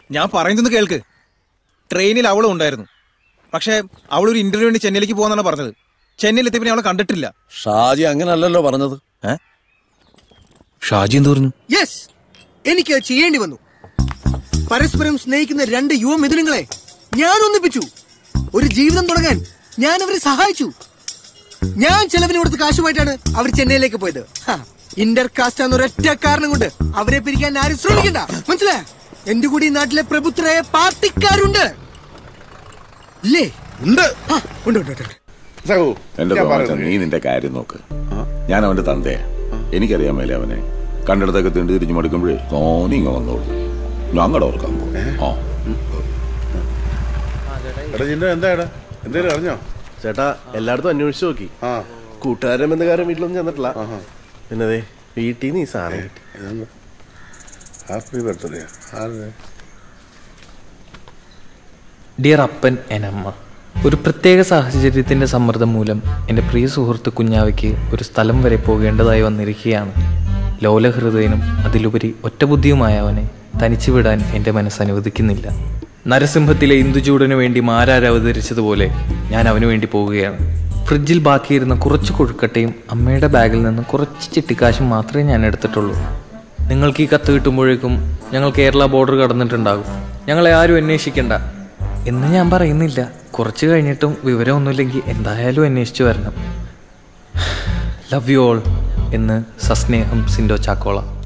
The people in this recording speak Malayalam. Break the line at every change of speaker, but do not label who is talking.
ഞാൻ പറയുന്നത് കേൾക്ക് ട്രെയിനിൽ അവളും ഉണ്ടായിരുന്നു പക്ഷേ അവൾ ഒരു ഇന്റർവ്യൂ വേണ്ടി ചെന്നൈയിലേക്ക് പോകാന്നാണ് പറഞ്ഞത് ചെന്നൈയിൽ എത്തിയപ്പോൾ അവളെ കണ്ടിട്ടില്ല
ഷാജി അങ്ങനല്ലല്ലോ പറഞ്ഞത്
ഷാജി എന്ത് പറഞ്ഞു
യെസ് എനിക്ക് അത് ചെയ്യേണ്ടി വന്നു പരസ്പരം സ്നേഹിക്കുന്ന രണ്ട് യുവ മിഥുനങ്ങളെ ഞാൻ ഒന്നിപ്പിച്ചു ഒരു ജീവിതം തുടങ്ങാൻ ഞാൻ അവരെ സഹായിച്ചു ഞാൻ ചെലവിന് കൊടുത്ത കാശുമായിട്ടാണ് അവർ ചെന്നൈയിലേക്ക് പോയത് ഇന്റർ കാസ്റ്റ് എന്ന ഒരൊറ്റ കാരണം കൊണ്ട് അവരെ പിരിക്കാൻ ആരും ശ്രമിക്കണ്ട മനസ്സിലായ എന്റെ കൂടി ഈ നാട്ടിലെ പ്രബുദ്ധരായ പാർട്ടിക്കാരുണ്ട് ഇല്ലേ
ഉണ്ട്
ആ, ഉണ്ട് ഉണ്ട് ഉണ്ട്, ഉണ്ട്
സഹു
എന്റെ
ഞാൻ
തോമാച്ച
പറയുന്നത്
നീ നിന്റെ കാര്യം നോക്ക് ഞാൻ അവന്റെ തന്തയാ എനിക്കറിയാൻ മേലെ അവനെ കണ്ടിടത്തൊക്കെ തിണ്ടി തിരിഞ്ഞു മടുക്കുമ്പോഴേ തോന്നി ഇങ്ങ വന്നോളൂ ഞങ്ങളുടെ ഓർക്കാൻ പോകും ആ
എടാ ജിന്റെ എന്താ എടാ എന്തേലും അറിഞ്ഞോ
ചേട്ടാ എല്ലായിടത്തും അന്വേഷിച്ചു നോക്കി
ആ
കൂട്ടുകാരൻ ബന്ധുകാരൻ വീട്ടിലൊന്നും ചെന്നിട്ടില്ല പിന്നെ അതെ വീട്ടിൽ നിന്ന് ഈ സാധനം കിട്ടി
ഇതെന്താ ഹാപ്പി ബർത്ത്ഡേ ആരുടെ
ഡിയർ അപ്പൻ എനമ്മ ഒരു പ്രത്യേക സാഹചര്യത്തിൻ്റെ സമ്മർദ്ദം മൂലം എൻ്റെ പ്രിയ സുഹൃത്ത് കുഞ്ഞാവയ്ക്ക് ഒരു സ്ഥലം വരെ പോകേണ്ടതായി വന്നിരിക്കുകയാണ് ലോലഹൃദയനും അതിലുപരി ഒറ്റബുദ്ധിയുമായ അവനെ തനിച്ചു വിടാൻ എൻ്റെ മനസ്സ് അനുവദിക്കുന്നില്ല നരസിംഹത്തിലെ ഇന്ദുചൂടനു വേണ്ടി മാരാർ അവതരിച്ചതുപോലെ ഞാൻ അവനു വേണ്ടി പോവുകയാണ് ഫ്രിഡ്ജിൽ ബാക്കിയിരുന്ന കുറച്ച് കൊഴുക്കട്ടയും അമ്മയുടെ ബാഗിൽ നിന്ന് കുറച്ച് ചിട്ടിക്കാശും മാത്രമേ ഞാൻ എടുത്തിട്ടുള്ളൂ നിങ്ങൾക്ക് ഈ കത്ത് കിട്ടുമ്പോഴേക്കും ഞങ്ങൾ കേരള ബോർഡർ കടന്നിട്ടുണ്ടാകും ഞങ്ങളെ ആരും അന്വേഷിക്കണ്ട എന്ന് ഞാൻ പറയുന്നില്ല കുറച്ച് കഴിഞ്ഞിട്ടും വിവരമൊന്നുമില്ലെങ്കിൽ എന്തായാലും അന്വേഷിച്ചു വരണം ലവ് യു ഓൾ എന്ന് സസ്നേഹം സിൻഡോ ചാക്കോള